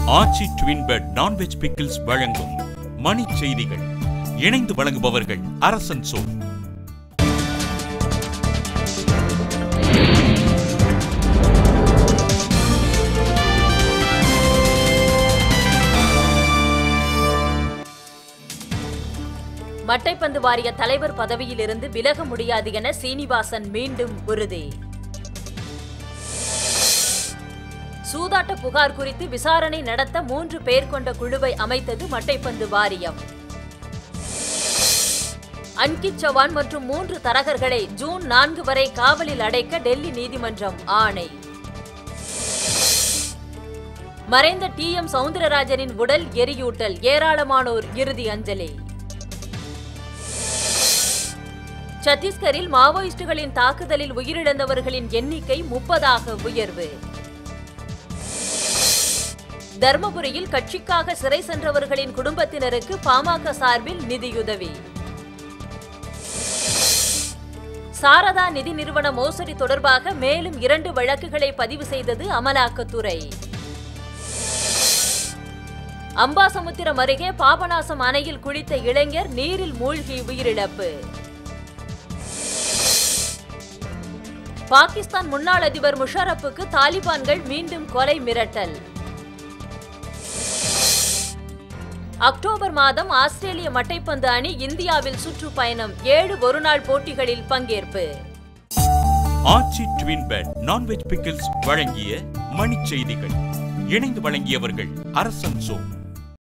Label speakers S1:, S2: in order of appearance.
S1: ஆச்சி twin bed non veg pickles வழங்கும் மணி செய்திகள் இணைந்து வழங்குபவர்கள் அரசன் சோ
S2: மட்டைப்பந்து வாரிய தலைவர் பதவியிலிருந்து விலக முடியாது என சீனிவாசன் மீண்டும் உறுதி சூதாட்ட புகார் குறித்து விசாரணை நடத்த மூன்று பேர் கொண்ட குழுவை அமைத்தது மட்டைப்பந்து வாரியம் அன்கித் சவான் மற்றும் மூன்று தரகர்களை ஜூன் நான்கு வரை காவலில் அடைக்க டெல்லி நீதிமன்றம் ஆணை மறைந்த டி எம் சவுந்தரராஜனின் உடல் எரியூட்டல் ஏராளமானோர் இறுதி அஞ்சலி சத்தீஸ்கரில் மாவோயிஸ்டுகளின் தாக்குதலில் உயிரிழந்தவர்களின் எண்ணிக்கை முப்பதாக உயர்வு தர்மபுரியில் கட்சிக்காக சிறை சென்றவர்களின் குடும்பத்தினருக்கு பாமக சார்பில் நிதியுதவி சாரதா நிதி நிறுவன மோசடி தொடர்பாக மேலும் இரண்டு வழக்குகளை பதிவு செய்தது அமலாக்கத்துறை அம்பாசமுத்திரம் அருகே பாபநாசம் அணையில் குளித்த இளைஞர் நீரில் மூழ்கி உயிரிழப்பு பாகிஸ்தான் முன்னாள் அதிபர் முஷரப்புக்கு தாலிபான்கள் மீண்டும் கொலை மிரட்டல் அக்டோபர் மாதம் ஆஸ்திரேலிய மட்டைப்பந்து அணி இந்தியாவில் சுற்றுப்பயணம் ஏழு ஒருநாள் போட்டிகளில் பங்கேற்பு
S1: Aachi twin bed non veg pickles வழங்கிய மணி செய்திகள் இணைந்து வழங்கியவர்கள் அரசன் சோ